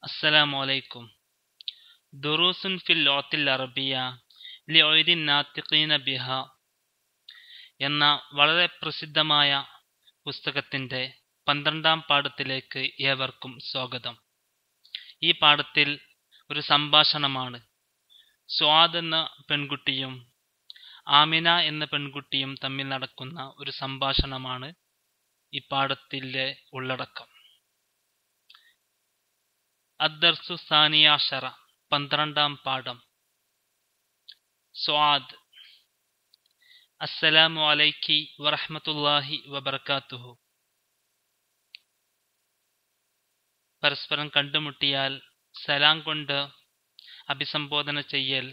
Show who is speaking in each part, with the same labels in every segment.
Speaker 1: السلام عليكم دروس في اللغة العربية لغير الناطقين بها എന്ന വളരെ പ്രസിദ്ധമായ പുസ്തകത്തിന്റെ പന്ത്രണ്ടാം പാഠത്തിലേക്ക് ഏവർക്കും സ്വാഗതം ഈ പാഠത്തിൽ ഒരു സംഭാഷണമാണ് സ്വാദ് എന്ന പെൺകുട്ടിയും ആമിന എന്ന പെൺകുട്ടിയും തമ്മിൽ നടക്കുന്ന ഒരു സംഭാഷണമാണ് ഈ പാഠത്തിലെ ഉള്ളടക്കം അദ്ദർസു സാനിയാഷറ പന്ത്രണ്ടാം പാഠം സ്വാദ് അസ്സലാമു അലൈക്കി വറഹ്മത്തുള്ളാഹി വബർക്കാത്തുഹു പരസ്പരം കണ്ടുമുട്ടിയാൽ സലാം കൊണ്ട് അഭിസംബോധന ചെയ്യൽ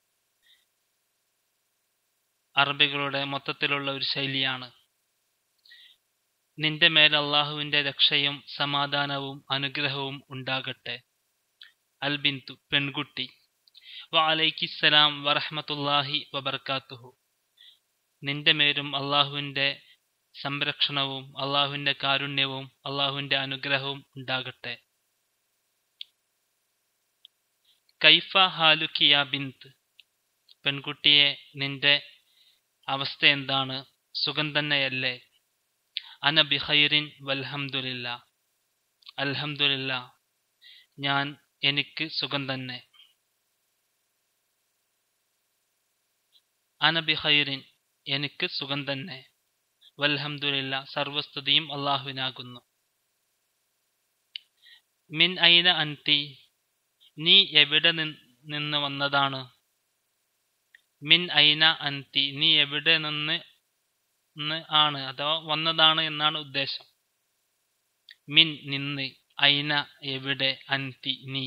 Speaker 1: അറബികളുടെ മൊത്തത്തിലുള്ള ഒരു ശൈലിയാണ് നിന്റെ മേൽ അള്ളാഹുവിന്റെ രക്ഷയും സമാധാനവും അനുഗ്രഹവും ഉണ്ടാകട്ടെ അൽബിന്തു പെൺകുട്ടി വ അലൈക്കിസ്സലാം വറഹ്മത്തുള്ളാഹി വബർക്കാത്തുഹു നിന്റെ മേലും അള്ളാഹുവിന്റെ സംരക്ഷണവും അള്ളാഹുവിന്റെ കാരുണ്യവും അള്ളാഹുവിന്റെ അനുഗ്രഹവും ഉണ്ടാകട്ടെ കൈഫ ഹാലുക്കിയ ബിന്ത് പെൺകുട്ടിയെ നിന്റെ അവസ്ഥ എന്താണ് സുഖം തന്നെയല്ലേ അന ബിഹൈറിൻ വൽഹംദുലില്ല അൽഹംദുലില്ല ഞാൻ എനിക്ക് സുഖം തന്നെ അന ബിഹൈറിൻ എനിക്ക് സുഖം തന്നെ വൽഹംദുലില്ല സർവസ്തുതിയും അള്ളാഹുവിനാകുന്നു മിൻ ഐന അൻതി നീ എവിടെ നിന്ന് വന്നതാണ് മിൻ ഐന അൻതി നീ എവിടെ നിന്ന് ആണ് അഥവാ വന്നതാണ് എന്നാണ് ഉദ്ദേശം മിൻ നിന്ന് ഐന എവിടെ അൻതി നീ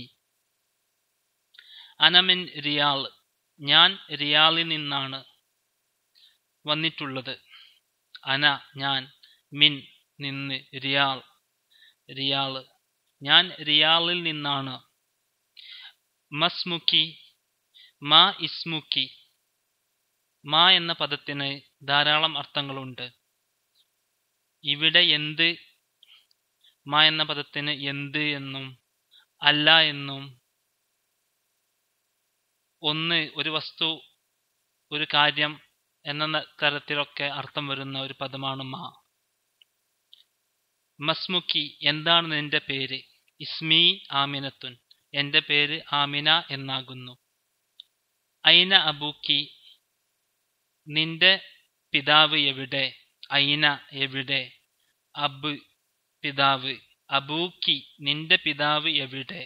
Speaker 1: അനമിൻ റിയാൾ ഞാൻ റിയാളിൽ നിന്നാണ് വന്നിട്ടുള്ളത് അന ഞാൻ മിൻ നിന്ന് റിയാൾ റിയാള് ഞാൻ റിയാളിൽ നിന്നാണ് മസ്മുക്കി മാ ഇസ്മുക്കി മാ എന്ന പദത്തിന് ധാരാളം അർത്ഥങ്ങളുണ്ട് ഇവിടെ എന്ത് മാ എന്ന പദത്തിന് എന്ത് എന്നും അല്ല എന്നും ഒന്ന് ഒരു വസ്തു ഒരു കാര്യം എന്ന തരത്തിലൊക്കെ അർത്ഥം വരുന്ന ഒരു പദമാണ് മാ മസ്മുക്കി എന്താണ് നിന്റെ പേര് ഇസ്മി ആമിനത്തുൻ എന്റെ പേര് ആമിന എന്നാകുന്നു ഐന അബൂക്കി നിന്റെ പിതാവ് എവിടെ ഐന എവിടെ അബ് പിതാവ് അബൂക്കി നിന്റെ പിതാവ് എവിടെ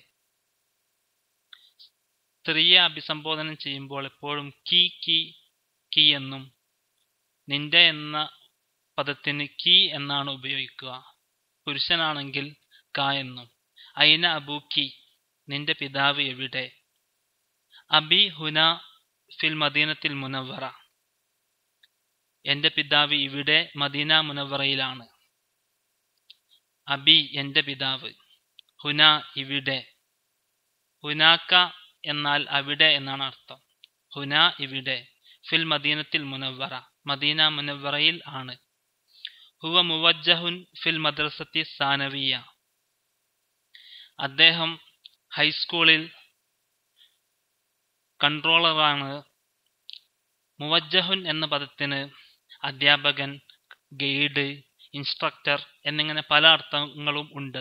Speaker 1: സ്ത്രീയെ അഭിസംബോധന ചെയ്യുമ്പോൾ എപ്പോഴും കി കി കി എന്നും നിന്റെ എന്ന പദത്തിന് കി എന്നാണ് ഉപയോഗിക്കുക പുരുഷനാണെങ്കിൽ ക എന്നും ഐന അബൂക്കി നിന്റെ പിതാവ് എവിടെ അബി ഹുന ഫിൽ മദീനത്തിൽ മുനവറ എന്റെ പിതാവ് ഇവിടെ മദീന മുനവറയിലാണ് അബി എന്റെ പിതാവ് ഹുന ഇവിടെ ഹുനാക്ക എന്നാൽ അവിടെ എന്നാണ് അർത്ഥം ഹുന ഇവിടെ ഫിൽ മദീനത്തിൽ മുനവറ മദീന മുനവറയിൽ ആണ് ഹുവ മുവജ്ജഹുൻ ഫിൽ മദ്രസത്തി സാനവിയ അദ്ദേഹം ഹൈസ്കൂളിൽ കൺട്രോളറാണ് മുവജ്ജഹുൻ എന്ന പദത്തിന് അധ്യാപകൻ ഗൈഡ് ഇൻസ്ട്രക്ടർ എന്നിങ്ങനെ പല അർത്ഥങ്ങളും ഉണ്ട്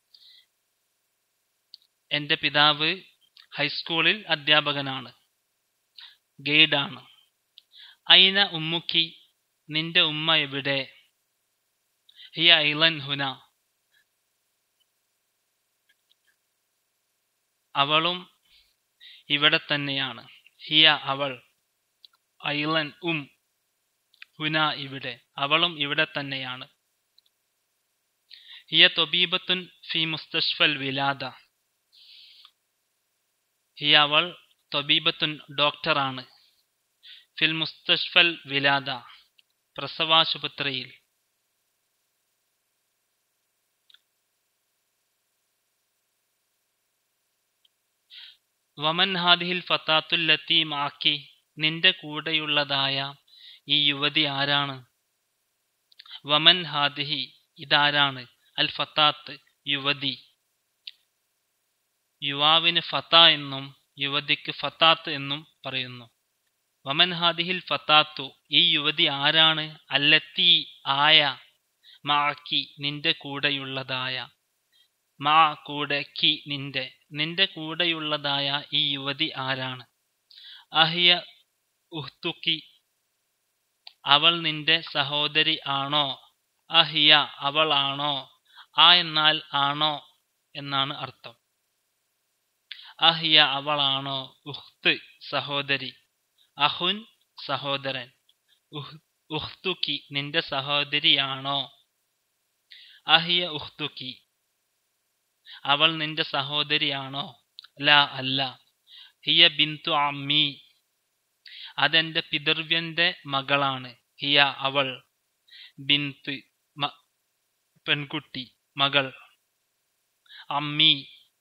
Speaker 1: എന്റെ പിതാവ് ഹൈസ്കൂളിൽ അധ്യാപകനാണ് ഗൈഡാണ് ഐന ഉമ്മുക്കി നിന്റെ ഉമ്മ എവിടെ ഹിയ ഐലൻ ഹുന അവളും ഇവിടെ തന്നെയാണ് ഹിയ അവൾ ഐലൻ ഉം ഹുന ഇവിടെ അവളും ഇവിടെ തന്നെയാണ് ഹിയ തൊബീബത്തുൻ ഫി മുസ്തഷ്ഫൽ വിലാദ ഹിയ അവൾ തൊബീബത്തുൻ ഡോക്ടറാണ് ഫിൽ മുസ്തഷ്ഫൽ വിലാദ പ്രസവാശുപത്രിയിൽ വമൻ ഹാദിഹിൽ ഫത്താത്തുല്ലത്തി മാക്കി നിന്റെ കൂടെയുള്ളതായ ഈ യുവതി ആരാണ് വമൻ ഹാദിഹി ഇതാരാണ് അൽ ഫത്താത്ത് യുവതി യുവാവിന് ഫത്ത എന്നും യുവതിക്ക് ഫത്താത്ത് എന്നും പറയുന്നു വമൻ ഹാദിഹിൽ ഫത്താത്തു ഈ യുവതി ആരാണ് അല്ലത്തി ആയ മാക്കി നിന്റെ കൂടെയുള്ളതായ മാ കൂടെ കി നിന്റെ നിന്റെ കൂടെയുള്ളതായ ഈ യുവതി ആരാണ് അഹിയ ഉഹ്തുക്കി അവൾ നിന്റെ സഹോദരി ആണോ അഹിയ അവളാണോ ആ എന്നാൽ ആണോ എന്നാണ് അർത്ഥം അഹിയ അവളാണോ ഉഹ്ത് സഹോദരി അഹുൻ സഹോദരൻ ഉഹ്തുക്കി നിന്റെ സഹോദരിയാണോ അഹിയ ഉഹ്തുക്കി അവൾ നിന്റെ സഹോദരിയാണോ ല അല്ല ഹിയ ബിന്തു അമ്മി അതെന്റെ പിതൃവ്യന്റെ മകളാണ് ഹിയ അവൾ ബിന്ത് പെൺകുട്ടി മകൾ അമ്മി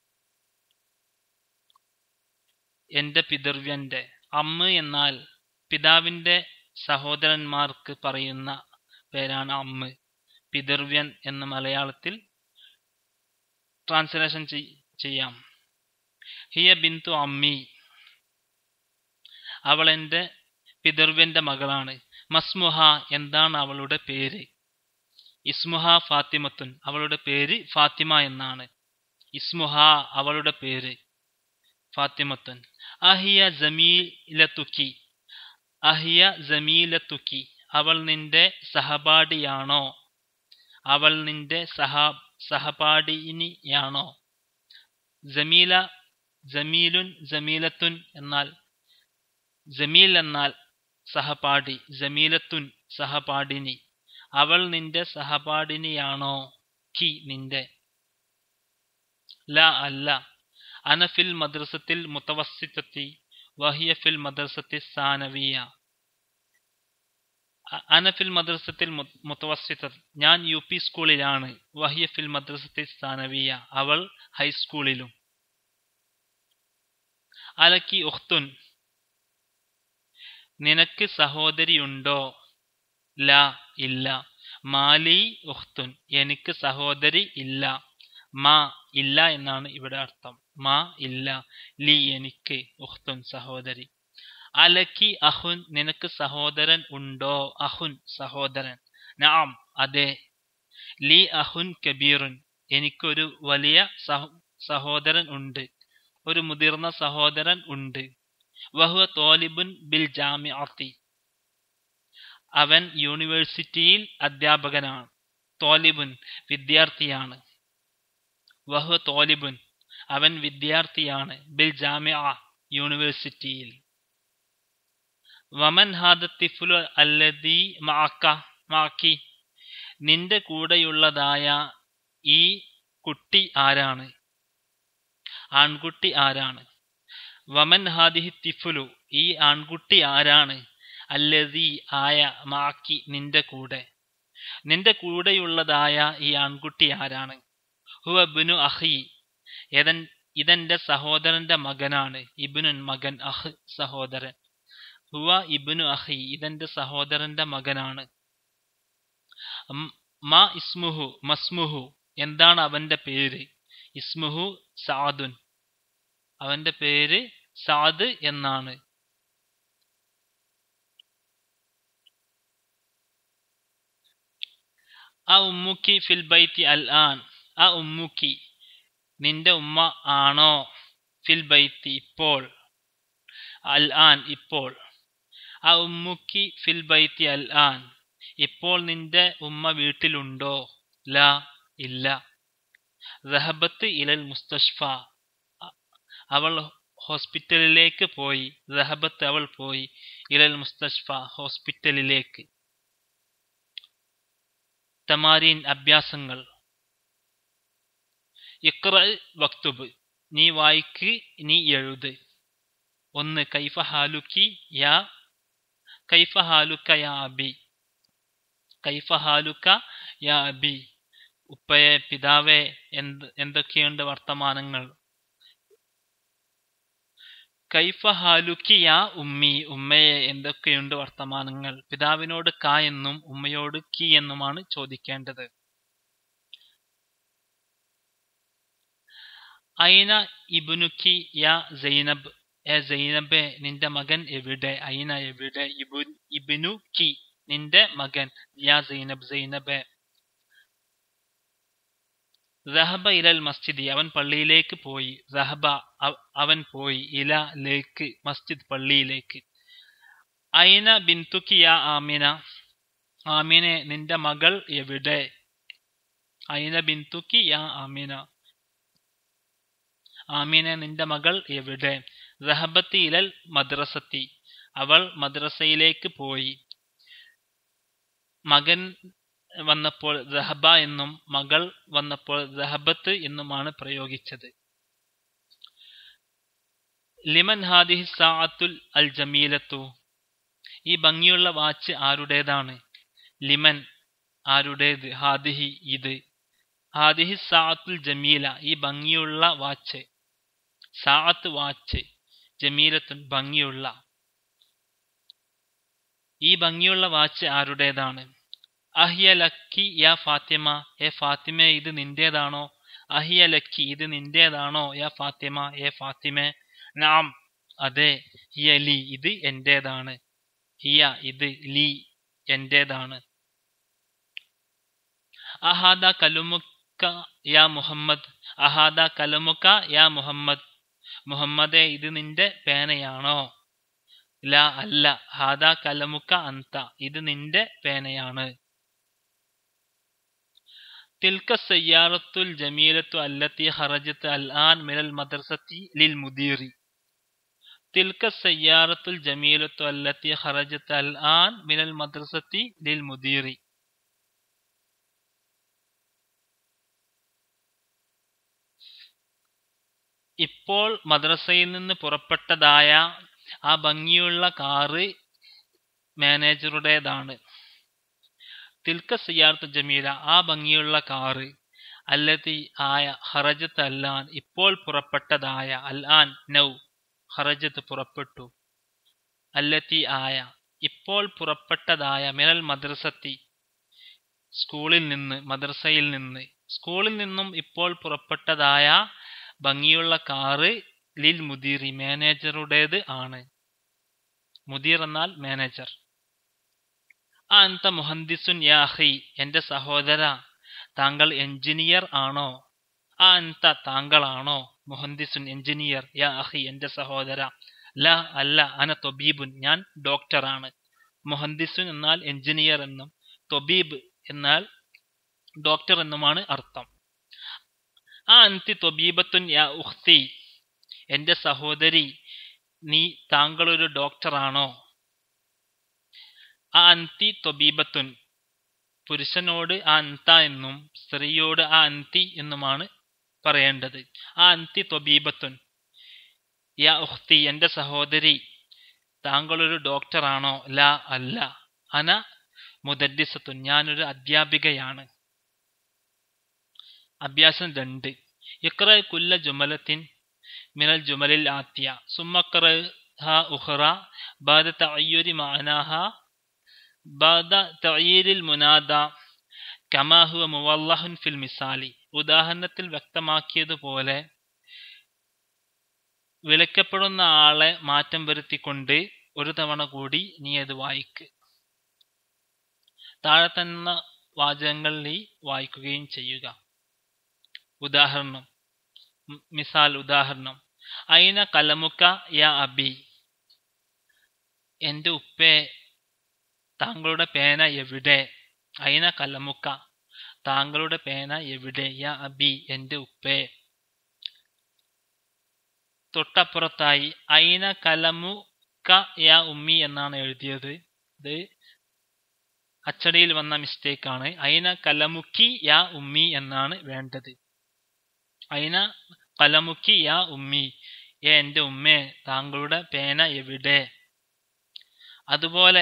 Speaker 1: എന്റെ പിതൃവ്യന്റെ അമ്മ എന്നാൽ പിതാവിന്റെ സഹോദരന്മാർക്ക് പറയുന്ന പേരാണ് അമ്മ പിതൃവ്യൻ എന്ന് മലയാളത്തിൽ ട്രാൻസ്ലേഷൻ ചെയ്യാം ഹിയ ബിന്തു അമ്മി അവൾ എൻ്റെ പിതൃവ്യന്റെ മകളാണ് മസ്മുഹ എന്താണ് അവളുടെ പേര് ഇസ്മുഹ ഫാത്തിമത്തുൻ അവളുടെ പേര് ഫാത്തിമ എന്നാണ് ഇസ്മുഹ അവളുടെ പേര് ഫാത്തിമത്തുൻ അഹിയ ജമീലത്തുക്കി അഹിയ ജമീലത്തുക്കി അവൾ നിന്റെ സഹപാഠിയാണോ അവൾ നിന്റെ സഹ സഹപാഠിനിയാണോ ജമീല ജമീലുൻ ജമീലത്തുൻ എന്നാൽ ജമീൽ എന്നാൽ സഹപാഠി ജമീലത്തുൻ സഹപാഠിനി അവൾ നിന്റെ സഹപാഠിനിയാണോ കി നിന്റെ ല അല്ല അനഫിൽ മദ്രസത്തിൽ മുത്തവസിത്തത്തി വഹിയ ഫിൽ മദ്രസത്തി സാനവിയ അനഫിൽ മദ്രസത്തിൽ മുത്തവസിത്ത ഞാൻ യു പി സ്കൂളിലാണ് വഹിയ ഫിൽ മദ്രസത്തി സാനവിയ അവൾ ഹൈസ്കൂളിലും അലക്കി ഉഖ്തുൻ നിനക്ക് സഹോദരിയുണ്ടോ ല ഇല്ല മാലി ഉഖ്തുൻ എനിക്ക് സഹോദരി ഇല്ല മാ ഇല്ല എന്നാണ് ഇവിടെ അർത്ഥം മാ ഇല്ല ലി എനിക്ക് ഉഖ്തുൻ സഹോദരി അലക്കി അഹുൻ നിനക്ക് സഹോദരൻ ഉണ്ടോ അഹുൻ സഹോദരൻ നാം അതെ ലി അഹുൻ കബീറുൻ എനിക്കൊരു വലിയ സഹോദരൻ ഉണ്ട് ഒരു മുതിർന്ന സഹോദരൻ ഉണ്ട് വഹുവ തോലിബുൻ ബിൽ ജാമിഅത്തി അവൻ യൂണിവേഴ്സിറ്റിയിൽ അധ്യാപകനാണ് തോലിബുൻ വിദ്യാർത്ഥിയാണ് വഹുവ തോലിബുൻ അവൻ വിദ്യാർത്ഥിയാണ് ബിൽ ജാമിഅ യൂണിവേഴ്സിറ്റിയിൽ വമൻ ഹാദത്തിഫുലു അല്ലദീ മാക്ക മാക്കി നിന്റെ കൂടെയുള്ളതായ ഈ കുട്ടി ആരാണ് ആൺകുട്ടി ആരാണ് വമൻ ഹാദിഹി തിഫുലു ഈ ആൺകുട്ടി ആരാണ് അല്ലതി ആയ മാക്കി നിന്റെ കൂടെ നിന്റെ കൂടെയുള്ളതായ ഈ ആൺകുട്ടി ആരാണ് ഹുവ ബിനു അഹി ഏതൻ ഇതെന്റെ സഹോദരന്റെ മകനാണ് ഇബിനുൻ മകൻ അഹ് സഹോദരൻ ഹുവ ഇബിനു അഹി ഇതെന്റെ സഹോദരന്റെ മകനാണ് മാ ഇസ്മുഹു മസ്മുഹു എന്താണ് അവന്റെ പേര് ഇസ്മുഹു സാദുൻ അവന്റെ പേര് സാദ് എന്നാണ് ആ ഉമ്മുക്കി ഫിൽ ബൈത്തി അൽ ആൻ ആ ഉമ്മുക്കി നിന്റെ ഉമ്മ ആണോ ഫിൽ ബൈത്തി ഇപ്പോൾ അൽ ആൻ ഇപ്പോൾ ആ ഉമ്മുക്കി ഫിൽ ബൈത്തി അൽ ആൻ ഇപ്പോൾ നിന്റെ ഉമ്മ വീട്ടിലുണ്ടോ ല ഇല്ല റഹബത്ത് ഇലൽ മുസ്തഷ്ഫ അവൾ ഹോസ്പിറ്റലിലേക്ക് പോയി റഹബത്ത് അവൾ പോയി ഇലൽ മുസ്തഷ്ഫ ഹോസ്പിറ്റലിലേക്ക് തമാരീൻ അഭ്യാസങ്ങൾ ഇക്ര വക്തുബ് നീ വായിക്ക് നീ എഴുത് ഒന്ന് കൈഫ ഹാലുക്കി യാ കൈഫ ഹാലുക്ക യാ അബി കൈഫ ഹാലുക്ക യാ അബി ഉപ്പയെ പിതാവെ എന്ത് എന്തൊക്കെയുണ്ട് വർത്തമാനങ്ങൾ കൈഫ ഹാലുക്കി യാ ഉമ്മി ഉമ്മയെ എന്തൊക്കെയുണ്ട് വർത്തമാനങ്ങൾ പിതാവിനോട് ക എന്നും ഉമ്മയോട് കി എന്നുമാണ് ചോദിക്കേണ്ടത് ഐന ഇബുനുക്കി യാ സൈനബ് എ സൈനബെ നിന്റെ മകൻ എവിടെ ഐന എവിടെ ഇബുൻ ഇബിനുക്കി നിന്റെ മകൻ യാ സൈനബ് സൈനബെ റഹബ ഇലൽ മസ്ജിദി അവൻ പള്ളിയിലേക്ക് പോയി റഹബ അവൻ പോയി ഇല ലേക്ക് മസ്ജിദ് പള്ളിയിലേക്ക് ഐന ബിന്തുക്കി യാ ആമിന ആമിനെ നിന്റെ മകൾ എവിടെ ഐന ബിന്തുക്കി യാ ആമിന ആമിനെ നിന്റെ മകൾ എവിടെ റഹബത്തി ഇലൽ മദ്രസത്തി അവൾ മദ്രസയിലേക്ക് പോയി മകൻ വന്നപ്പോൾ റഹബ എന്നും മകൾ വന്നപ്പോൾ റഹബത്ത് എന്നുമാണ് പ്രയോഗിച്ചത് ലിമൻ ഹാദിഹി സാഅത്തുൽ അൽ ജമീലത്തു ഈ ഭംഗിയുള്ള വാച്ച് ആരുടേതാണ് ലിമൻ ആരുടേത് ഹാദിഹി ഇത് ഹാദിഹി സാഅത്തുൽ ജമീല ഈ ഭംഗിയുള്ള വാച്ച് സാഅത്ത് വാച്ച് ജമീലത്തുൻ ഭംഗിയുള്ള ഈ ഭംഗിയുള്ള വാച്ച് ആരുടേതാണ് അഹിയ ലക്കി യാ ഫാത്തിമ ഏ ഫാത്തിമ ഇത് നിന്റേതാണോ അഹിയ ലക്കി ഇത് നിന്റേതാണോ യാ ഫാത്തിമ ഏ ഫാത്തിമ നാം അതെ ഹിയ ലി ഇത് എന്റേതാണ് ഹിയ ഇത് ലി എന്റേതാണ് അഹാദ കലുമുക്ക യാ മുഹമ്മദ് അഹാദ കലമുക്ക യാ മുഹമ്മദ് മുഹമ്മദെ ഇത് നിന്റെ പേനയാണോ ല അല്ല ഹാദ കലമുക്ക അന്ത ഇത് നിന്റെ പേനയാണ് തിൽക്ക സയ്യാറത്തുൽ ജമീലത്തു അല്ലത്തി ഹറജത്ത് അൽ ആൻ മിനൽ മദ്രസത്തി ലിൽ മുദീറി തിൽക്ക സയ്യാറത്തുൽ ജമീലത്തു അല്ലത്തി ഹറജത്ത് അൽ ആൻ മിനൽ മദ്രസത്തി ലിൽ മുദീറി ഇപ്പോൾ മദ്രസയിൽ നിന്ന് പുറപ്പെട്ടതായ ആ ഭംഗിയുള്ള കാറ് മാനേജറുടേതാണ് തിൽക്ക സിയാർത്ത് ജമീല ആ ഭംഗിയുള്ള കാറ് അല്ലതി ആയ ഹറജത്ത് അല്ലാൻ ഇപ്പോൾ പുറപ്പെട്ടതായ അൽആൻ നൗ ഹറജത്ത് പുറപ്പെട്ടു അല്ലത്തി ആയ ഇപ്പോൾ പുറപ്പെട്ടതായ മിനൽ മദ്രസത്തി സ്കൂളിൽ നിന്ന് മദ്രസയിൽ നിന്ന് സ്കൂളിൽ നിന്നും ഇപ്പോൾ പുറപ്പെട്ടതായ ഭംഗിയുള്ള കാറ് ലിൽ മുദീറി മാനേജറുടേത് ആണ് മുദീർ എന്നാൽ മാനേജർ ആ അന്ത മുഹന്ദിസുൻ യാ അഹി എന്റെ സഹോദര താങ്കൾ എഞ്ചിനീയർ ആണോ ആ അന്ത താങ്കളാണോ മുഹന്ദിസുൻ എഞ്ചിനീയർ യാ അഹി എന്റെ സഹോദര ല അല്ല അന തൊബീബുൻ ഞാൻ ഡോക്ടറാണ് മുഹന്ദിസുൻ എന്നാൽ എഞ്ചിനീയർ എന്നും തൊബീബ് എന്നാൽ ഡോക്ടർ എന്നുമാണ് അർത്ഥം ആ അന്തി തൊബീബത്തുൻ യാ ഉഖ്തി എന്റെ സഹോദരി നീ താങ്കളൊരു ഡോക്ടറാണോ ആ അന്തി തൊബീബത്തുൻ പുരുഷനോട് ആ അന്ത എന്നും സ്ത്രീയോട് ആ അന്തി എന്നുമാണ് പറയേണ്ടത് ആ അന്തി തൊബീബത്തുൻ യാ ഉഖ്തി എന്റെ സഹോദരി താങ്കളൊരു ഡോക്ടറാണോ ല അല്ല അന മുദദ്ദിസത്തുൻ ഞാനൊരു അധ്യാപികയാണ് അഭ്യാസം രണ്ട് ഇക്ര കുല്ല ജുമലത്തിൻ മിനൽ ജുമലിൽ ആത്തിയ സുമ്മക്ര ഉഖറ ബാദ തഅയ്യുരി മഅനാഹ ബാദ തഅയ്യിരിൽ മുനാദ കമാ ഹുവ മുവല്ലഹുൻ ഫിൽ മിസാലി ഉദാഹരണത്തിൽ വ്യക്തമാക്കിയതുപോലെ വിളിക്കപ്പെടുന്ന ആളെ മാറ്റം വരുത്തിക്കൊണ്ട് ഒരു തവണ കൂടി നീ അത് വായിക്ക് താഴെ തന്ന വാചകങ്ങൾ നീ വായിക്കുകയും ചെയ്യുക ഉദാഹരണം മിസാൽ ഉദാഹരണം അയിന കലമുക്ക യാ അബി എന്റെ ഉപ്പേ താങ്കളുടെ പേന എവിടെ അയിന കലമുക്ക താങ്കളുടെ പേന എവിടെ യാ അബി എന്റെ ഉപ്പേ തൊട്ടപ്പുറത്തായി അയിന കലമുക്ക യാ ഉമ്മി എന്നാണ് എഴുതിയത് ഇത് അച്ചടിയിൽ വന്ന മിസ്റ്റേക്ക് ആണ് അയിന കലമുക്കി യാ ഉമ്മി എന്നാണ് വേണ്ടത് അയിന കലമുക്കി യാ ഉമ്മി ഏ എന്റെ ഉമ്മേ താങ്കളുടെ പേന എവിടെ അതുപോലെ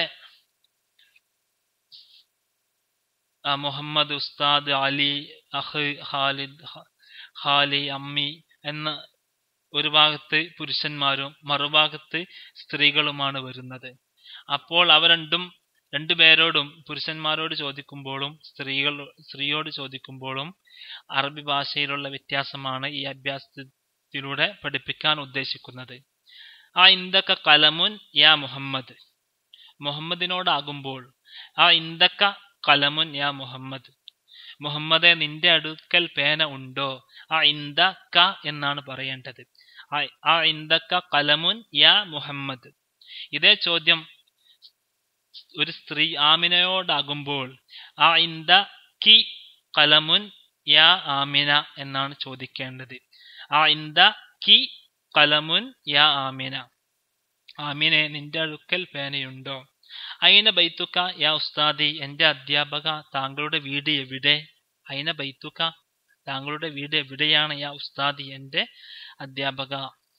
Speaker 1: മുഹമ്മദ് ഉസ്താദ് അലി അഹ് ഖാലിദ് ഖാലി അമ്മി എന്ന ഒരു ഭാഗത്ത് പുരുഷന്മാരും മറുഭാഗത്ത് സ്ത്രീകളുമാണ് വരുന്നത് അപ്പോൾ അവ രണ്ടും രണ്ടുപേരോടും പുരുഷന്മാരോട് ചോദിക്കുമ്പോഴും സ്ത്രീകൾ സ്ത്രീയോട് ചോദിക്കുമ്പോഴും അറബി ഭാഷയിലുള്ള വ്യത്യാസമാണ് ഈ അഭ്യാസത്തിൽ ത്തിലൂടെ പഠിപ്പിക്കാൻ ഉദ്ദേശിക്കുന്നത് ആ ഇന്ദക്ക കലമുൻ യാ മുഹമ്മദ് മുഹമ്മദിനോടാകുമ്പോൾ ആ ഇന്ദക്ക കലമുൻ യാ മുഹമ്മദ് മുഹമ്മദെ നിന്റെ അടുക്കൽ പേന ഉണ്ടോ ആ ഇന്ദ ക എന്നാണ് പറയേണ്ടത് ആ- ആ ഇന്ദക്ക കലമുൻ യാ മുഹമ്മദ് ഇതേ ചോദ്യം ഒരു സ്ത്രീ ആമിനയോടാകുമ്പോൾ ആ ഇന്ദ കി കലമുൻ യാ ആമിന എന്നാണ് ചോദിക്കേണ്ടത് ആ ഇന്ദ കി കലമുൻ യാ ആമിന ആമിനെ നിന്റെ അടുക്കൽ പേനയുണ്ടോ അയിന ബൈത്തുക്ക യാ ഉസ്താദി എന്റെ അധ്യാപക താങ്കളുടെ വീട് എവിടെ അയിന ബൈത്തുക്ക താങ്കളുടെ വീട് എവിടെയാണ് യാ ഉസ്താദി എന്റെ അധ്യാപക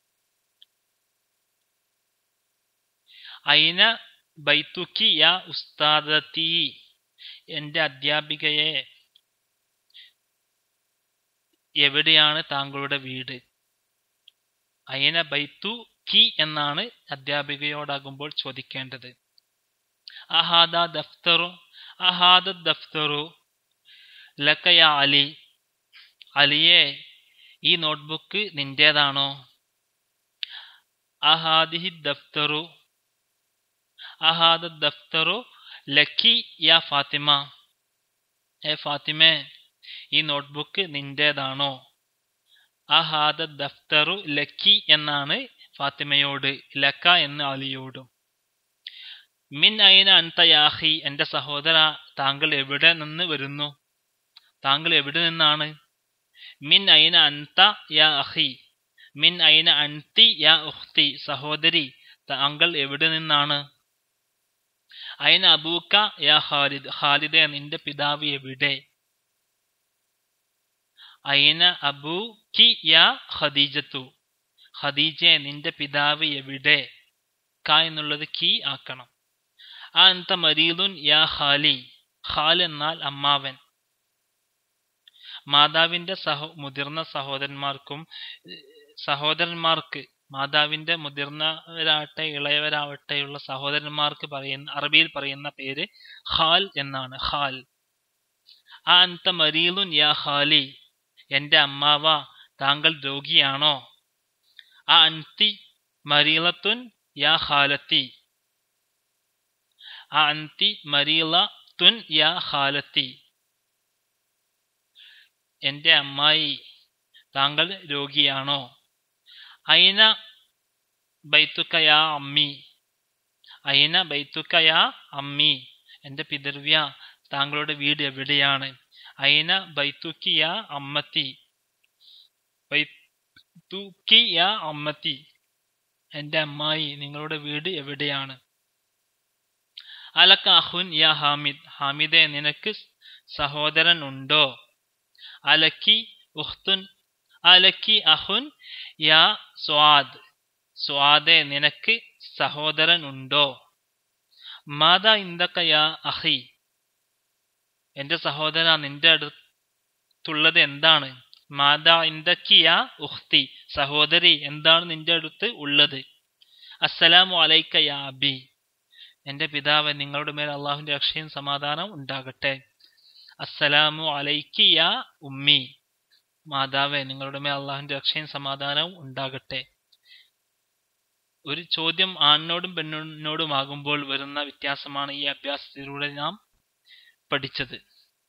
Speaker 1: അയിന ബൈത്തുക്കി യാ ഉസ്താദത്തി എന്റെ അധ്യാപികയെ എവിടെയാണ് താങ്കളുടെ വീട് അയന ബൈത്തു കി എന്നാണ് അധ്യാപികയോടാകുമ്പോൾ ചോദിക്കേണ്ടത് അഹാദ ദഫ്തറു അഹാദ ദഫ്തറു ലക്കയ അലി അലിയെ ഈ നോട്ട്ബുക്ക് നിന്റേതാണോ അഹാദിഹി ദഫ്തറു അഹാദ ദഫ്തറു ലക്കി യാ ഫാത്തിമ ഏ ഫാത്തിമേ ഈ നോട്ട്ബുക്ക് നിന്റേതാണോ അഹാദ ദഫ്തറു ലക്കി എന്നാണ് ഫാത്തിമയോട് ലക്ക എന്ന് അലിയോടും മിൻ അയിന അൻത യാഹി എന്റെ സഹോദര താങ്കൾ എവിടെ നിന്ന് വരുന്നു താങ്കൾ എവിടെ നിന്നാണ് മിൻ അയിന അൻത യാ അഹി മിൻ അയിന അൻതി യാ ഉഖ്തി സഹോദരി താങ്കൾ എവിടെ നിന്നാണ് അയിന അബൂക്ക യാ ഖാലിദ് ഖാലിദെ നിന്റെ പിതാവ് എവിടെ അയിന അബൂ കി യാ ഖദീജത്തു ഖദീജെ നിന്റെ പിതാവ് എവിടെ ക എന്നുള്ളത് കി ആക്കണം ആ അന്ത മരീദുൻ യാ ഖാലി ഖാൽ എന്നാൽ അമ്മാവൻ മാതാവിന്റെ സഹോ മുതിർന്ന സഹോദരന്മാർക്കും ഏഹ്, സഹോദരന്മാർക്ക് മാതാവിന്റെ മുതിർന്നവരാവട്ടെ ഇളയവരാവട്ടെയുള്ള സഹോദരന്മാർക്ക് പറയുന്ന അറബിയിൽ പറയുന്ന പേര് ഖാൽ എന്നാണ് ഖാൽ ആ അന്ത മരീലുൻ യാ ഖാലി എന്റെ അമ്മാവ താങ്കൾ രോഗിയാണോ ആ അൻതി മരീലത്തുൻ യാ ഖാലത്തി ആ അൻതി മരീലത്തുൻ യാ ഖാലത്തി എന്റെ അമ്മായി താങ്കൾ രോഗിയാണോ അയിന ബൈത്തുക്കയാ അമ്മി അയിന ബൈത്തുക്കയാ അമ്മി എന്റെ പിതൃവ്യ താങ്കളുടെ വീട് എവിടെയാണ് അയിന ബൈത്തുക്കിയ അമ്മത്തി ബൈത്തുക്കിയ അമ്മത്തി എന്റെ അമ്മായി നിങ്ങളുടെ വീട് എവിടെയാണ് അലക്ക അഹുൻ യാ ഹാമിദ് ഹാമിദെ നിനക്ക് സഹോദരൻ ഉണ്ടോ അലക്കി ഉഖ്തുൻ അലക്കി അഹുൻ യാ സ്വാദ് സ്വാദെ നിനക്ക് സഹോദരൻ ഉണ്ടോ മാതാ ഇന്ദക്ക യാ അഹി എന്റെ സഹോദര നിന്റെ അടുത്തുള്ളത് എന്താണ് മാതാ ഇന്ദക്കി യാ ഉഖ്തി സഹോദരി എന്താണ് നിന്റെ അടുത്ത് ഉള്ളത് അസ്സലാമു അലൈക്ക യാ അബി എന്റെ പിതാവ് നിങ്ങളുടെ മേൽ അള്ളാഹുവിന്റെ രക്ഷയും സമാധാനം ഉണ്ടാകട്ടെ അസ്സലാമു അലൈക്കി യാ ഉമ്മി മാതാവേ നിങ്ങളുടെ മേൽ അള്ളാഹുവിന്റെ രക്ഷയും സമാധാനവും ഉണ്ടാകട്ടെ ഒരു ചോദ്യം ആണിനോടും പെണ്ണിനോടുമാകുമ്പോൾ വരുന്ന വ്യത്യാസമാണ് ഈ അഭ്യാസത്തിലൂടെ നാം പഠിച്ചത്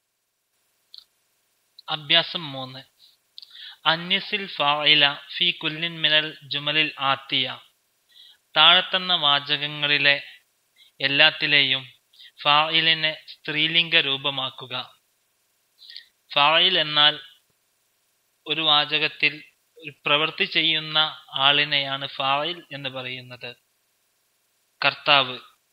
Speaker 1: അഭ്യാസം മൂന്ന് അന്യസിൽ ഫായില ഫി കുല്ലിൻ മിനൽ ജുമലിൽ ആത്തിയ താഴെത്തന്ന വാചകങ്ങളിലെ എല്ലാത്തിലെയും ഫായിലിനെ സ്ത്രീലിംഗ രൂപമാക്കുക ഫായിൽ എന്നാൽ ഒരു വാചകത്തിൽ ഒരു പ്രവൃത്തി ചെയ്യുന്ന ആളിനെയാണ് ഫായിൽ എന്ന് പറയുന്നത് കർത്താവ്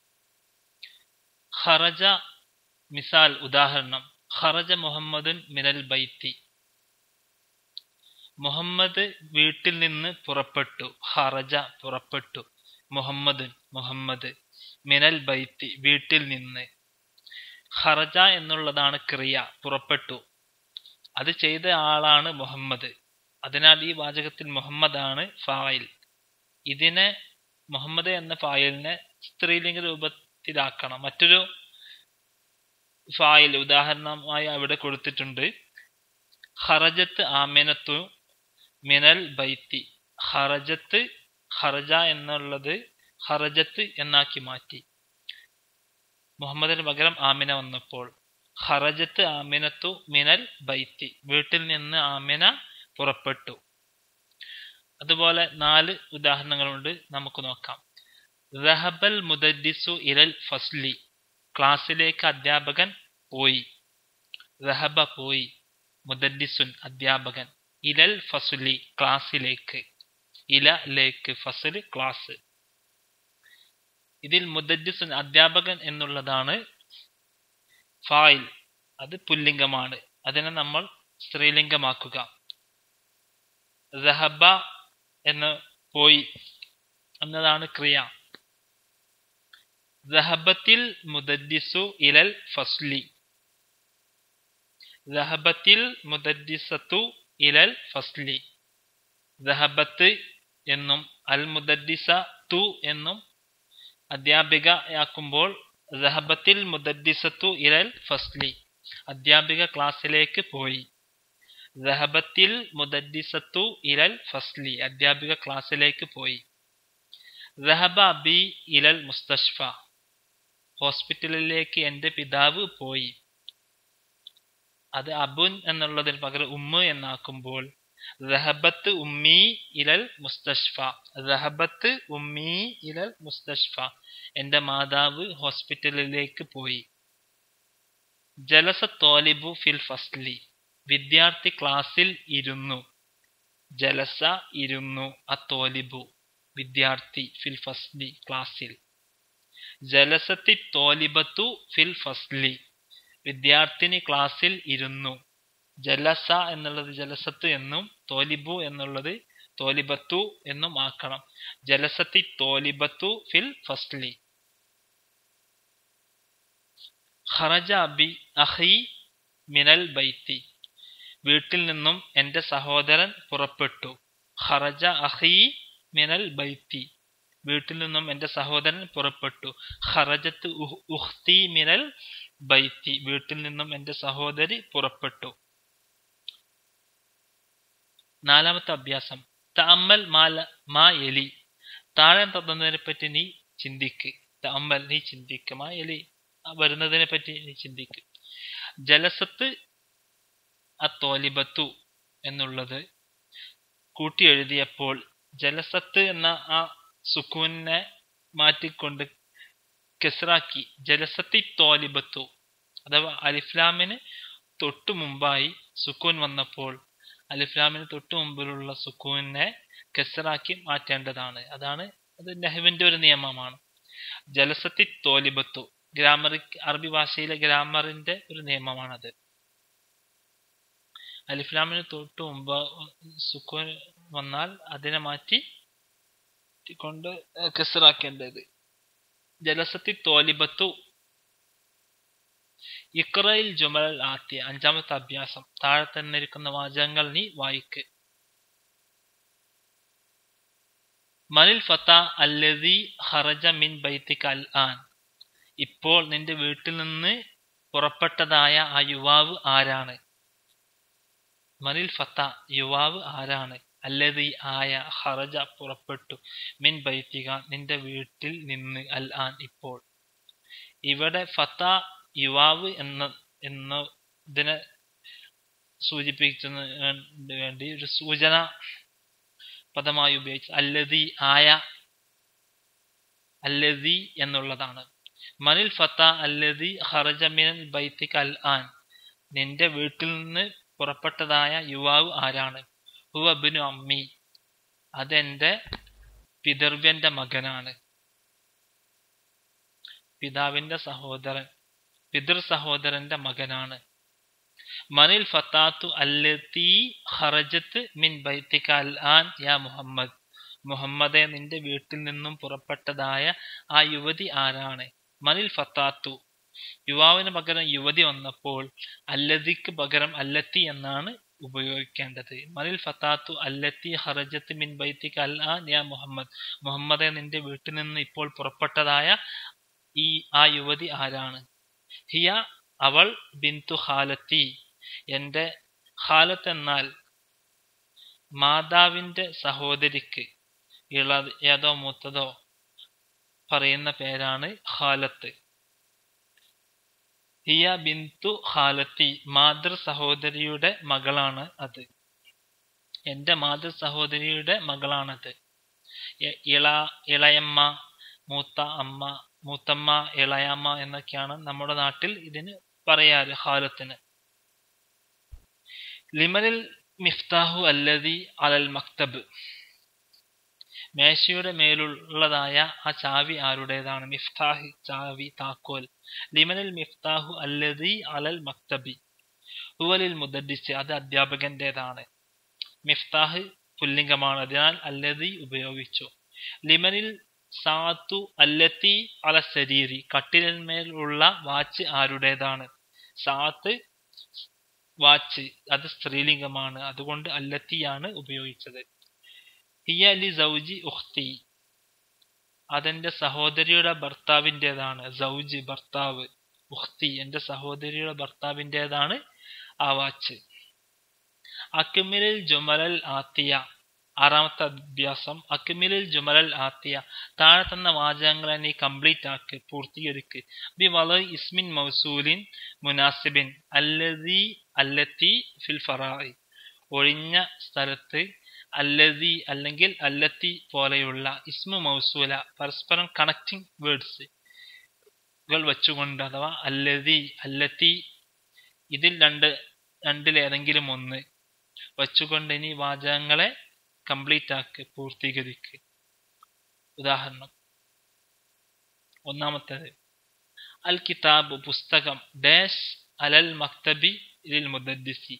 Speaker 1: ഖറജ മിസാൽ ഉദാഹരണം ഖറജ മുഹമ്മദുൻ മിനൽ ബൈത്തി മുഹമ്മദ് വീട്ടിൽ നിന്ന് പുറപ്പെട്ടു ഖറജ പുറപ്പെട്ടു മുഹമ്മദുൻ മുഹമ്മദ് മിനൽ ബൈത്തി വീട്ടിൽ നിന്ന് ഖറജ എന്നുള്ളതാണ് ക്രിയ പുറപ്പെട്ടു അത് ചെയ്ത ആളാണ് മുഹമ്മദ് അതിനാൽ ഈ വാചകത്തിൽ മുഹമ്മദാണ് ഫായിൽ ഇതിനെ മുഹമ്മദ് എന്ന ഫായിലിനെ സ്ത്രീലിംഗ രൂപത്തിലാക്കണം മറ്റൊരു ഫായിൽ ഉദാഹരണമായി അവിടെ കൊടുത്തിട്ടുണ്ട് ഖറജത്ത് ആമിനത്തു മിനൽ ബൈത്തി ഖറജത്ത് ഖറജ എന്നുള്ളത് ഖറജത്ത് എന്നാക്കി മാറ്റി മുഹമ്മദിന് പകരം ആമിന വന്നപ്പോൾ ഖറജത്ത് ആമിനത്തു മിനൽ ബൈത്തി വീട്ടിൽ നിന്ന് ആമിന പുറപ്പെട്ടു അതുപോലെ നാല് ഉദാഹരണങ്ങളുണ്ട് നമുക്ക് നോക്കാം റഹബൽ മുദദ്ദിസു ഇരൽ ഫസ്ലി ക്ലാസ്സിലേക്ക് അധ്യാപകൻ പോയി റഹബ പോയി മുദദ്ദിസുൻ അധ്യാപകൻ ഇലൽ ഫസുലി ക്ലാസ്സിലേക്ക് ഇല ലേക്ക് ഫസല് ക്ലാസ് ഇതിൽ മുദദ്ദിസുൻ അധ്യാപകൻ എന്നുള്ളതാണ് ഫായിൽ അത് പുല്ലിംഗമാണ് അതിനെ നമ്മൾ സ്ത്രീലിംഗമാക്കുക റഹബ എന്ന് പോയി എന്നതാണ് ക്രിയ റഹബത്തിൽ മുദദ്ദിസു ഇലൽ ഫസ്ലി റഹബത്തിൽ മുദദ്ദിസത്തു ഇലൽ ഫസ്ലി റഹബത്ത് എന്നും അൽ മുദദ്ദിസ തു എന്നും അധ്യാപികയാക്കുമ്പോൾ റഹബത്തിൽ മുദദ്ദിസത്തു ഇലൽ ഫസ്ലി അധ്യാപിക ക്ലാസ്സിലേക്ക് പോയി റഹബത്തിൽ മുദദ്ദിസത്തു ഇലൽ ഫസ്ലി അധ്യാപിക ക്ലാസ്സിലേക്ക് പോയി റഹബ ബി ഇലൽ മുസ്തഷ്ഫ ഹോസ്പിറ്റലിലേക്ക് എൻ്റെ പിതാവ് പോയി അത് അബുൻ എന്നുള്ളതിന് പകരം ഉമ്മ എന്നാക്കുമ്പോൾ റഹബത്ത് ഉമ്മി ഇലൽ മുസ്തഷ്ഫ റഹബത്ത് ഉമ്മി ഇലൽ മുസ്തഷ്ഫ എൻ്റെ മാതാവ് ഹോസ്പിറ്റലിലേക്ക് പോയി ജലസ തോലിബു ഫിൽ ഫസ്ലി വിദ്യാർത്ഥി ക്ലാസ്സിൽ ഇരുന്നു ജലസ ഇരുന്നു അത്തോലിബു വിദ്യാർത്ഥി ഫിൽ ഫസ്ലി ക്ലാസ്സിൽ ജലസത്തി തോലിബത്തു ഫിൽ ഫസ്ലി വിദ്യാർത്ഥിനി ക്ലാസ്സിൽ ഇരുന്നു ജലസ എന്നുള്ളത് ജലസത്ത് എന്നും തോലിബു എന്നുള്ളത് തോലിബത്തു എന്നും ആക്കണം ജലസത്തി തോലിബത്തു ഫിൽ ഫസ്ലി ഖറജ അബി അഹി മിനൽ ബൈത്തി വീട്ടിൽ നിന്നും എൻ്റെ സഹോദരൻ പുറപ്പെട്ടു ഖറജ അഹി മിനൽ ബൈത്തി വീട്ടിൽ നിന്നും എൻ്റെ സഹോദരൻ പുറപ്പെട്ടു ഖറജത്ത് ഉഖ്തി മിനൽ ബൈത്തി വീട്ടിൽ നിന്നും എൻ്റെ സഹോദരി പുറപ്പെട്ടു നാലാമത്തെ അഭ്യാസം തഅമ്മൽ മാല മാ എലി താഴെ തന്നതിനെ പറ്റി നീ ചിന്തിക്ക് തഅമ്മൽ നീ ചിന്തിക്ക് മാ എലി വരുന്നതിനെ പറ്റി നീ ചിന്തിക്ക് ജലസത്ത് അത്തോലിബത്തു എന്നുള്ളത് കൂട്ടി എഴുതിയപ്പോൾ ജലസത്ത് എന്ന ആ സുക്കൂനെ മാറ്റിക്കൊണ്ട് കെസ്റാക്കി ജലസത്തി തോലിബത്തു അഥവാ അലിഫ്ലാമിന് തൊട്ടു മുമ്പായി സുക്കൂൻ വന്നപ്പോൾ അലിഫ്ലാമിന് തൊട്ടു മുമ്പിലുള്ള സുക്കൂനെ കെസറാക്കി മാറ്റേണ്ടതാണ് അതാണ് അത് നെഹ്വിന്റെ ഒരു നിയമമാണ് ജലസത്തി തോലിബത്തു ഗ്രാമറിക് അറബി ഭാഷയിലെ ഗ്രാമറിന്റെ ഒരു നിയമമാണത് അലിഫ്ലാമിന് തൊട്ട് മുമ്പ് സുക്കൂൻ വന്നാൽ അതിനെ മാറ്റി കൊണ്ട് കെസറാക്കേണ്ടത് ജലസത്തി തോലിബത്തു ഇക്രയിൽ ജുമൽ ആത്തിയ അഞ്ചാമത്തെ അഭ്യാസം താഴെ തന്നെ ഇരിക്കുന്ന വാചകങ്ങൾ നീ വായിക്ക് മനിൽ ഫത്ത അല്ലതി ഹറജ മിൻ ബൈത്തിക്ക് അൽ ആൻ ഇപ്പോൾ നിന്റെ വീട്ടിൽ നിന്ന് പുറപ്പെട്ടതായ ആ യുവാവ് ആരാണ് മനിൽ ഫത്ത യുവാവ് ആരാണ് അല്ലതി ആയ ഹറജ പുറപ്പെട്ടു മിൻ ബൈത്തിക നിന്റെ വീട്ടിൽ നിന്ന് അൽ ആൻ ഇപ്പോൾ ഇവിടെ ഫത്ത യുവാവ് എന്ന എന്നതിനെ സൂചിപ്പിക്കുന്നതിന് വേണ്ടി ഒരു സൂചന പദമായി ഉപയോഗിച്ച് അല്ലതി ആയ അല്ലതി എന്നുള്ളതാണ് മനിൽ ഫത്ത അല്ലതി ഹറജ മിനൽ ബൈത്തിക്ക് അൽ ആൻ നിന്റെ വീട്ടിൽ നിന്ന് പുറപ്പെട്ടതായ യുവാവ് ആരാണ് ഹുവബിനു അമ്മി അതെന്റെ പിതൃവ്യന്റെ മകനാണ് പിതാവിന്റെ സഹോദരൻ പിതൃ സഹോദരന്റെ മകനാണ് മനിൽ ഫത്താത്തു അല്ലത്തി ഖറജത്ത് മിൻ ബൈത്തിക അൽ ആൻ യാ മുഹമ്മദ് മുഹമ്മദെ നിന്റെ വീട്ടിൽ നിന്നും പുറപ്പെട്ടതായ ആ യുവതി ആരാണ് മനിൽ ഫത്താത്തു യുവാവിന് പകരം യുവതി വന്നപ്പോൾ അല്ലതിക്ക് പകരം അല്ലത്തി എന്നാണ് ഉപയോഗിക്കേണ്ടത് മനിൽ ഫത്താത്തു അല്ലത്തി ഹറജത്ത് മിൻ ബൈത്തിക അൽ ആൻ യാ മുഹമ്മദ് മുഹമ്മദെ നിന്റെ വീട്ടിൽ നിന്ന് ഇപ്പോൾ പുറപ്പെട്ടതായ ഈ ആ യുവതി ആരാണ് ഹിയ അവൾ ബിന്തു ഖാലത്തി എൻ്റെ ഖാലത്ത് എന്നാൽ മാതാവിന്റെ സഹോദരിക്ക് ഇള ഏതോ മൂത്തതോ പറയുന്ന പേരാണ് ഖാലത്ത് ഹിയ ബിന്തു ഖാലത്തി മാതൃ സഹോദരിയുടെ മകളാണ് അത് എന്റെ മാതൃ സഹോദരിയുടെ മകളാണത് ഇ- ഇള ഇളയമ്മ മൂത്ത അമ്മ മൂത്തമ്മ ഇളയമ്മ എന്നൊക്കെയാണ് നമ്മുടെ നാട്ടിൽ ഇതിന് പറയാറ് ഖാലത്തിന് ലിമനിൽ മിഫ്താഹു അല്ലതി അലൽ മക്തബ് മേശയുടെ മേലുള്ളതായ ആ ചാവി ആരുടേതാണ് മിഫ്താഹ് ചാവി താക്കോൽ ലിമനിൽ മിഫ്താഹു അല്ലതി അലൽ മക്തബി ഹുവലിൽ മുദദ്ദിസ് അത് അധ്യാപകന്റേതാണ് മിഫ്താഹ് പുല്ലിംഗമാണ് അതിനാൽ അല്ലതി ഉപയോഗിച്ചു ലിമനിൽ സാത്തു അല്ലത്തി അല ശരീരി കട്ടിലിന്മേൽ ഉള്ള വാച്ച് ആരുടേതാണ് സാത്ത് വാച്ച് അത് സ്ത്രീലിംഗമാണ് അതുകൊണ്ട് അല്ലത്തിയാണ് ഉപയോഗിച്ചത് ഹിയ ലി സൗജി ഉഖ്തി അതെന്റെ സഹോദരിയുടെ ഭർത്താവിൻ്റെതാണ് സൗജ് ഭർത്താവ് ഉഖ്തി എന്റെ സഹോദരിയുടെ ഭർത്താവിൻ്റെതാണ് ആ വാച്ച് അക്മിലിൽ ജുമലൽ ആത്തിയ ആറാമത്തെ അഭ്യാസം അക്മിലിൽ ജുമലൽ ആത്തിയ താഴെ തന്ന വാചകങ്ങളെ നീ കംപ്ലീറ്റ് ആക്ക് പൂർത്തീകരിക്ക് ബി വള ഇസ്മിൻ മൗസൂലിൻ മുനാസിബിൻ അല്ലതി അല്ലത്തി ഫിൽ ഫറായി ഒഴിഞ്ഞ സ്ഥലത്ത് അല്ലതി അല്ലെങ്കിൽ അല്ലത്തി പോലെയുള്ള ഇസ്മു മൗസൂല പരസ്പരം കണക്റ്റിംഗ് വേർഡ്സ് കൾ വെച്ചുകൊണ്ട് അഥവാ അല്ലതി അല്ലത്തി ഇതിൽ രണ്ട് രണ്ടിലേതെങ്കിലും ഒന്ന് വച്ചുകൊണ്ട് ഇനി വാചകങ്ങളെ കംപ്ലീറ്റ് ആക്ക് പൂർത്തീകരിക്ക് ഉദാഹരണം ഒന്നാമത്തേത് അൽ കിതാബ് പുസ്തകം ഡാഷ് അലൽ മക്തബി ലിൽ മുദദ്ദിസി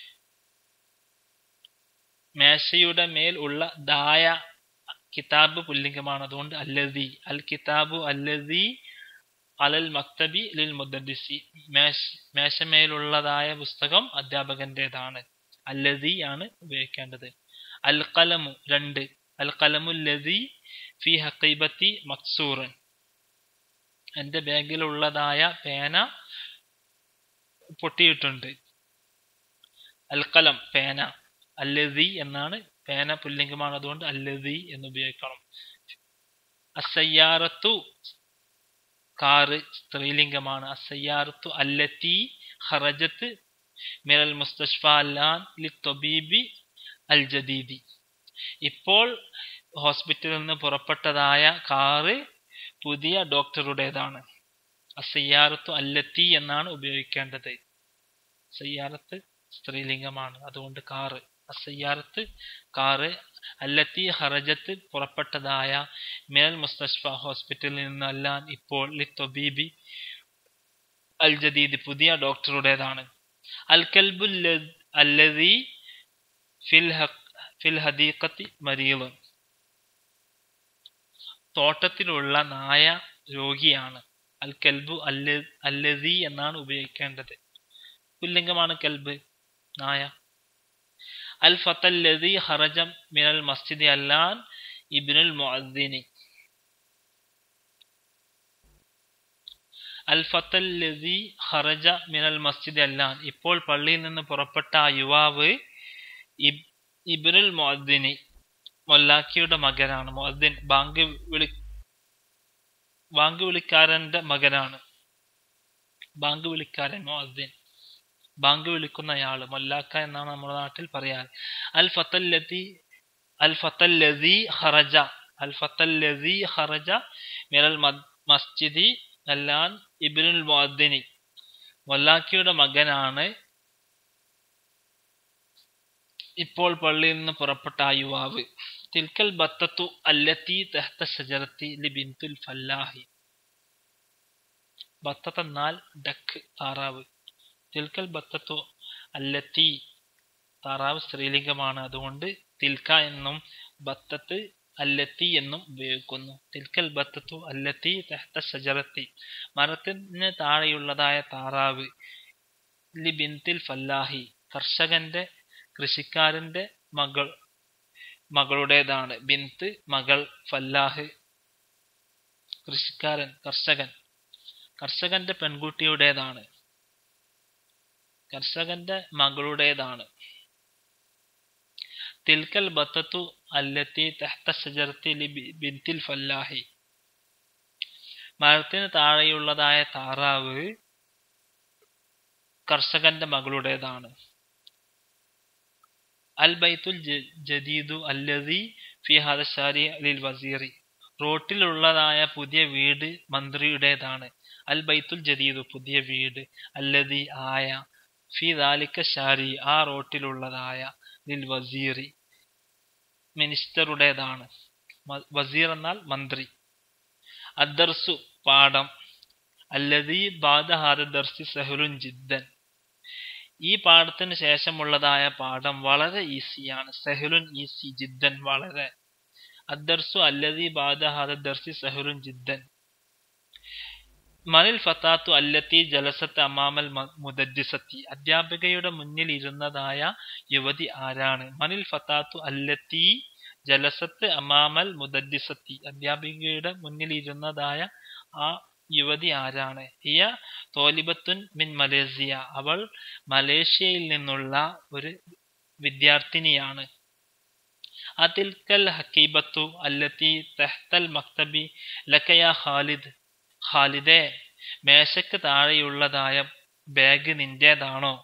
Speaker 1: മേശയുടെ മേൽ ഉള്ള ദായ കിതാബ് പുല്ലിംഗമാണ് അതുകൊണ്ട് അല്ലതി അൽ കിതാബു അല്ലതി അലൽ മക്തബി ലിൽ മുദദ്ദിസി മേശ മേശമേലുള്ളതായ പുസ്തകം അധ്യാപകന്റേതാണ് അല്ലതി ആണ് ഉപയോഗിക്കേണ്ടത് അൽ കലമു രണ്ട് അൽ കലമു ലതി ഫി ഹക്കൈബത്തി മക്സൂറൻ എന്റെ ബാഗിലുള്ളതായ പേന പൊട്ടിയിട്ടുണ്ട് അൽ കലം പേന അല്ലതി എന്നാണ് പേന പുല്ലിംഗമാണ് അതുകൊണ്ട് അല്ലതി എന്ന് ഉപയോഗിക്കണം അസയ്യാറത്തു കാറ് സ്ത്രീലിംഗമാണ് അസയ്യാറത്തു അല്ലത്തി ഹറജത്ത് മിറൽ മുസ്തഷ്ഫ അല്ലാൻ ലി തൊബീബി അൽ ജദീദി ഇപ്പോൾ ഹോസ്പിറ്റലിൽ നിന്ന് പുറപ്പെട്ടതായ കാറ് പുതിയ ഡോക്ടറുടേതാണ് അസയ്യാറത്തു അല്ലത്തി എന്നാണ് ഉപയോഗിക്കേണ്ടത് സയ്യാറത്ത് സ്ത്രീലിംഗമാണ് അതുകൊണ്ട് കാറ് അസയ്യാറത്ത് കാറ് അല്ലത്തി ഹറജത്ത് പുറപ്പെട്ടതായ മിനൽ മുസ്തഷ്ഫ ഹോസ്പിറ്റലിൽ നിന്നല്ലാൻ ഇപ്പോൾ ലിത്തൊബീബി അൽ ജദീദ് പുതിയ ഡോക്ടറുടേതാണ് അൽ കൽബു അല്ലതി ഫിൽ ഫിൽ ഹദീഖത്തി മരീള് തോട്ടത്തിലുള്ള നായ രോഗിയാണ് അൽ കൽബു അല്ലതി എന്നാണ് ഉപയോഗിക്കേണ്ടത് പുല്ലിംഗമാണ് കൽബ് നായ അൽ ഫത്തല്ലതി ഹറജം മിനൽ മസ്ജിദി അല്ലാൻ ഇബ്നുൽ മുഅദ്ദിനി അൽ ഫത്തല്ലതി ഹറജ മിനൽ മസ്ജിദി അല്ലാൻ ഇപ്പോൾ പള്ളിയിൽ നിന്ന് പുറപ്പെട്ട ആ യുവാവ് ഇബ്നുൽ മുഅദ്ദിനി മൊല്ലാക്കിയുടെ മകനാണ് മുഅദ്ദിൻ ബാങ്ക് വിളി ബാങ്ക് വിളിക്കാരന്റെ മകനാണ് ബാങ്ക് വിളിക്കാരൻ മുഅദ്ദിൻ ബാങ്ക് വിളിക്കുന്നയാള് മൊല്ലാക്ക എന്നാണ് നമ്മുടെ നാട്ടിൽ പറയാൻ അൽ ഫത്തല്ലതി അൽ ഫത്തല്ലതി ഹറജ അൽ ഫത്തല്ലതി ഹറജ മിനൽ മസ്ജിദി അല്ലാൻ ഇബ്നുൽ മുഅദ്ദിനി മൊല്ലാക്കിയുടെ മകനാണ് ഇപ്പോൾ പള്ളിയിൽ നിന്ന് പുറപ്പെട്ട ആ യുവാവ് തിൽക്കൽ ബത്തത്തു അല്ലത്തി തെഹത്ത ഷജറത്തി ലി ബിന്തുൽ ഫല്ലാഹി ബത്തത്ത് എന്നാൽ ഡക്ക് താറാവ് തിൽക്കൽ ബത്തത്തു അല്ലത്തി താറാവ് സ്ത്രീലിംഗമാണ് അതുകൊണ്ട് തിൽക്ക എന്നും ബത്തത്ത് അല്ലത്തി എന്നും ഉപയോഗിക്കുന്നു തിൽക്കൽ ബത്തത്തു അല്ലത്തി തെഹത്ത ഷജറത്തി മരത്തിന് താഴെയുള്ളതായ താറാവ് ലി ബിന്തിൽ ഫല്ലാഹി കർഷകന്റെ കൃഷിക്കാരന്റെ മകൾ മകളുടേതാണ് ബിന്ത് മകൾ ഫല്ലാഹ് കൃഷിക്കാരൻ കർഷകൻ കർഷകന്റെ പെൺകുട്ടിയുടേതാണ് കർഷകന്റെ മകളുടേതാണ് തിൽക്കൽ ബത്തത്തു അല്ലത്തി തെഹ്ത ഷജറത്തി ബിന്തിൽ ഫല്ലാഹി മരത്തിന് താഴെയുള്ളതായ താറാവ് കർഷകന്റെ മകളുടേതാണ് അൽ ബൈത്തുൽ ജദീദു അല്ലതി ഫി ഹദശാരി അലിൽ വസീറി റോട്ടിലുള്ളതായ പുതിയ വീട് മന്ത്രിയുടേതാണ് അൽ ബൈത്തുൽ ജദീദു പുതിയ വീട് അല്ലതി ആയ ഫി ദാലിക്ക ഷാരി ആ റോട്ടിലുള്ളതായ ലിൽ വസീറി മിനിസ്റ്ററുടേതാണ് വസീർ എന്നാൽ മന്ത്രി അദ്ദർസു പാഠം അല്ലതി ബാദഹാദ ദർസി സഹുലുൻ ജിദ്ദൻ ഈ പാഠത്തിന് ശേഷമുള്ളതായ പാഠം വളരെ ഈസിയാണ് സഹുലുൻ ഈസി ജിദ്ദൻ വളരെ അദ്ദർസു അല്ലതി ബാദഹാദ ദർസി സഹുലുൻ ജിദ്ദൻ മനിൽ ഫത്താത്തു അല്ലത്തി ജലസത്ത് അമാമൽ മുദദ്ദിസത്തി അധ്യാപികയുടെ മുന്നിൽ ഇരുന്നതായ യുവതി ആരാണ് മനിൽ ഫത്താത്തു അല്ലത്തി ജലസത്ത് അമാമൽ മുദദ്ദിസത്തി അധ്യാപികയുടെ മുന്നിൽ ഇരുന്നതായ ആ യുവതി ആരാണ് ഹിയ തോലിബത്തുൻ മിൻ മലേസിയ അവൾ മലേഷ്യയിൽ നിന്നുള്ള ഒരു വിദ്യാർത്ഥിനിയാണ് അതിൽക്കൽ ഹക്കീബത്തു അല്ലത്തി തെഹ്തൽ മക്തബി ലക്കയ ഖാലിദ് ഖാലിദെ മേശക്ക് താഴെയുള്ളതായ ബാഗ് നിന്റേതാണോ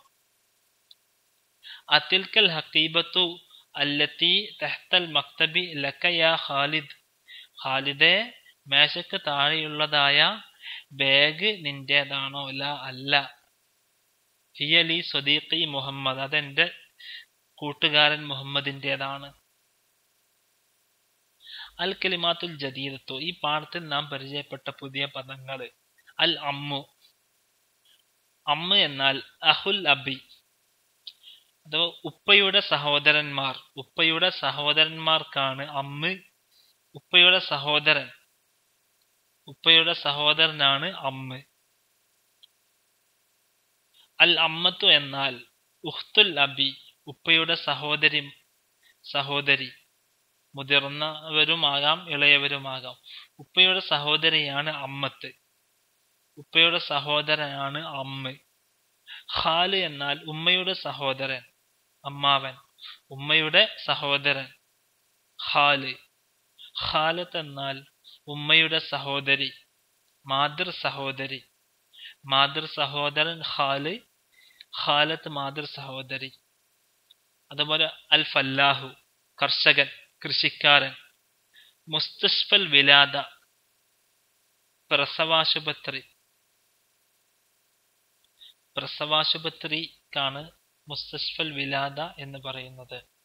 Speaker 1: അതിൽക്കൽ ഹക്കീബത്തു അല്ലത്തി തെഹ്തൽ മക്തബി ലക്കയ ഖാലിദ് ഖാലിദെ മേശക്ക് താഴെയുള്ളതായ ബാഗ് നിന്റേതാണോ അല്ല അല്ല ഹിയലി സ്വദീഖി മുഹമ്മദ് അതെന്റെ കൂട്ടുകാരൻ മുഹമ്മദിൻ്റെതാണ് അൽ കലിമാത്തുൽ ജദീദത്തു ഈ പാഠത്തിൽ നാം പരിചയപ്പെട്ട പുതിയ പദങ്ങൾ അൽ അമ്മു അമ്മ എന്നാൽ അഹുൽ അബി അഥവാ ഉപ്പയുടെ സഹോദരന്മാർ ഉപ്പയുടെ സഹോദരന്മാർക്കാണ് അമ്മ ഉപ്പയുടെ സഹോദരൻ ഉപ്പയുടെ സഹോദരനാണ് അമ്മ അൽ അമ്മത്തു എന്നാൽ ഉഖ്തുൽ അബി ഉപ്പയുടെ സഹോദരി സഹോദരി മുതിർന്നവരുമാകാം ഇളയവരുമാകാം ഉപ്പയുടെ സഹോദരിയാണ് അമ്മത്ത് ഉപ്പയുടെ സഹോദരനാണ് അമ്മ ഖാല് എന്നാൽ ഉമ്മയുടെ സഹോദരൻ അമ്മാവൻ ഉമ്മയുടെ സഹോദരൻ ഖാല് ഖാലത്ത് എന്നാൽ ഉമ്മയുടെ സഹോദരി മാതൃ സഹോദരി മാതൃ സഹോദരൻ ഖാല് ഖാലത്ത് മാതൃ സഹോദരി അതുപോലെ അൽ ഫല്ലാഹു കർഷകൻ കൃഷിക്കാരൻ മുസ്തഷ്ഫൽ വിലാദ പ്രസവാശുപത്രി പ്രസവാശുപത്രിക്കാണ് മുസ്തഷ്ഫൽ വിലാദ എന്ന് പറയുന്നത്